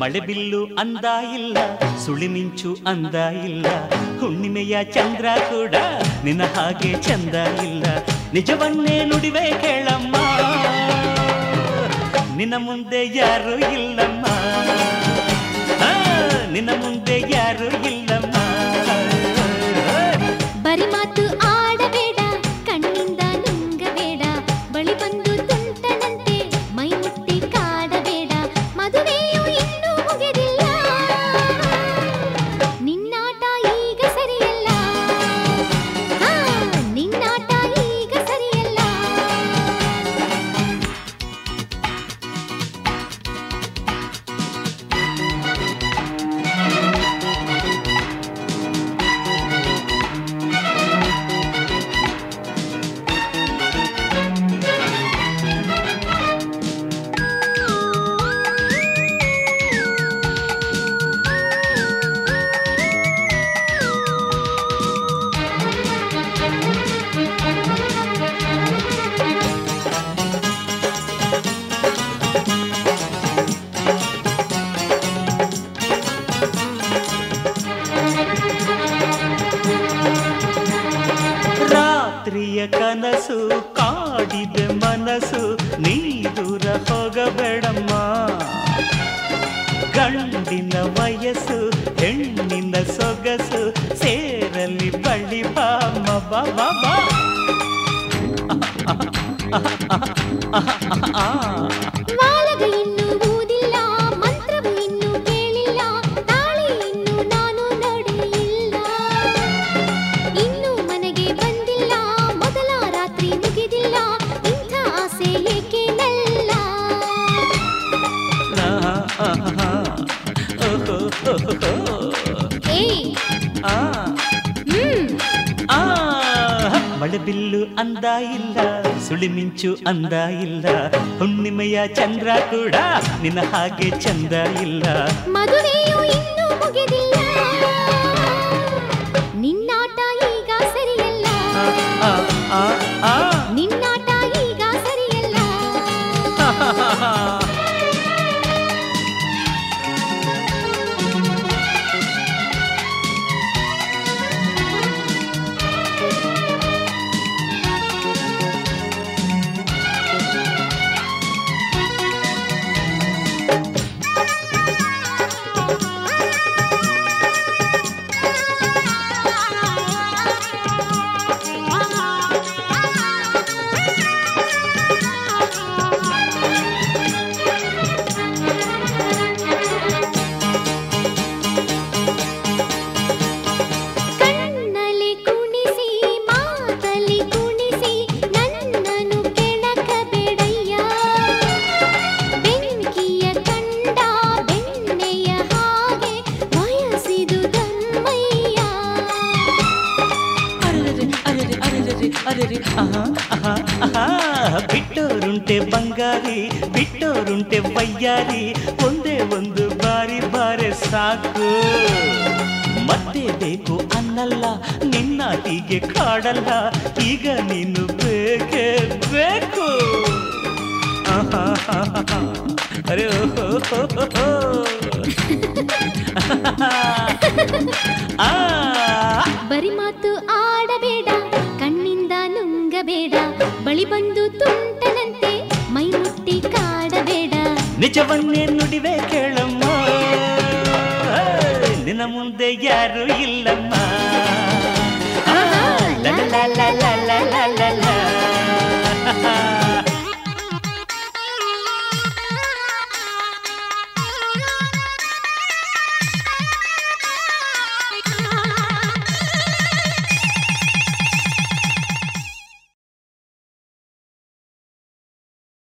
ಮಳೆ ಬಿಲ್ಲು ಅಂದ ಇಲ್ಲ ಸುಳಿಮಿಂಚು ಅಂದ ಇಲ್ಲ ಹುಣ್ಣಿಮೆಯ ಚಂದ್ರ ಕೂಡ ನಿನ್ನ ಹಾಗೆ ಚಂದ ಇಲ್ಲ ನಿಜವನ್ನೇ ನುಡಿವೆ ಕೇಳಮ್ಮ ನಿನ್ನ ಮುಂದೆ ಯಾರು ಇಲ್ಲಮ್ಮ ಆ, ನಿನ್ನ ಮುಂದೆ ಯಾರು ಇಲ್ಲಮ್ಮ ಬರಿ ಮಾತು ಆಡಬೇಡ ಕಣ್ಣಿಂದ ನುಂಗಬೇಡ ಬಳಿ ಬಂದು ತುಂಟನಂತೆ ಮೈ ಮುಟ್ಟಿ ಕಾಡಬೇಡ ಮದುವೆಯು ಇನ್ನೂ ಮುಗಿದಿಲ್ಲ ನಿನ್ನಾಟ ಈಗ ಸರಿಯಲ್ಲ ಆ, ನಿನ್ನಾಟ ಈಗ ಸರಿಯಲ್ಲ ರಾತ್ರಿಯ ಕನಸು ಕಾಡಿದ ಮನಸ್ಸು ನೀ ದೂರ ಹೋಗಬೇಡಮ್ಮ ಗಂಡಿನ ವಯಸ್ಸು ಹೆಣ್ಣಿನ ಸೊಗಸು ಸೇರಲಿ ಬಳ್ಳಿ ಬಾಮ ಬಾಬಾ ಬಾ ವಾಲಗ ಇನ್ನೂ ಊದಿಲ್ಲ ಮಂತ್ರವು ಇನ್ನೂ ಕೇಳಿಲ್ಲ ತಾಳಿ ಇನ್ನೂ ನಾನು ನೋಡಿಲ್ಲ ಇನ್ನೂ ಮನೆಗೆ ಬಂದಿಲ್ಲ ಮೊದಲ ರಾತ್ರಿ ಮುಗಿದಿಲ್ಲ ಇಂಥ ಆಸೆ ಏಕೆ ನಲ್ಲ ಏ ಆ ಹ್ಮ್ ಆ ಮಳೆ ಬಿಲ್ಲು ಅಂದ ಇಲ್ಲ ಸುಳಿಮಿಂಚು ಅಂದ ಇಲ್ಲ ಹುಣ್ಣಿಮೆಯ ಚಂದ್ರ ಕೂಡ ನಿನ್ನ ಹಾಗೆ ಚಂದ ಇಲ್ಲ ಮದುವೆಯು ಇನ್ನೂ ಮುಗಿದಿಲ್ಲ ನಿನ್ನಾಟ ಈಗ ಸರಿಯಲ್ಲ ಆ, ಆ, ಆ, ನಿನ್ನಾಟ ಈಗ ಸರಿಯಲ್ಲ ಆ. ಕಣ್ಣಲ್ಲಿ ಕುಣಿಸಿ ಮಾತಲ್ಲಿ ಕುಣಿಸಿ ನನ್ನನ್ನು ಕೆಣಕಬೇಡಯ್ಯ ಬೆಂಕಿಯ ಕಂಡ ಬೆಣ್ಣೆಯ ಹಾಗೆ ವಯಸ್ಸಿದು ದಮ್ಮಯ್ಯ ಅರೆರೆ, ಅರೆರೆ, ಅರೆರೆ, ಅರೆರೆ, ಆಹಾ, ಆಹಾ, ಆಹಾ. ಬಿಟ್ಟೋರುಂಟೆ ಬಂಗಾರಿ ಬಿಟ್ಟೋರುಂಟೆ ಬಯ್ಯಾರಿ ಒಂದೇ ಒಂದು ಬಾರಿ ಬಾರೆ ಸಾಕು ಮತ್ತೆ ಬೇಕು ಅನ್ನಲ್ಲ ನಿನ್ನ ಹೀಗೆ ಕಾಡಲ್ಲ ಈಗ ನೀನು ಬೇಕೇ ಬೇಕು ಆಹಾ, ಆಹಾ. ಅರೆ ಓಹೋ, ಹೋ, ಹೋ, ಹೋ. ಆ ಬರಿ ಮಾತು ಆಡಬೇಡ ಕಣ್ಣಿಂದ ನುಂಗಬೇಡ ಬಳಿ ಬಂದು ತುಂಟನಂತೆ ಮೈ ಮುಟ್ಟಿ ಕಾಡಬೇಡ ನಿಜವನ್ನೇ ನುಡಿವೆ ಕೇಳಮ್ಮ ನಿನ್ನ ಮುಂದೆ ಯಾರು ಇಲ್ಲಮ್ಮ ಲ ಲ ಲ ಲ ಲ ಲ ಲ ಲ.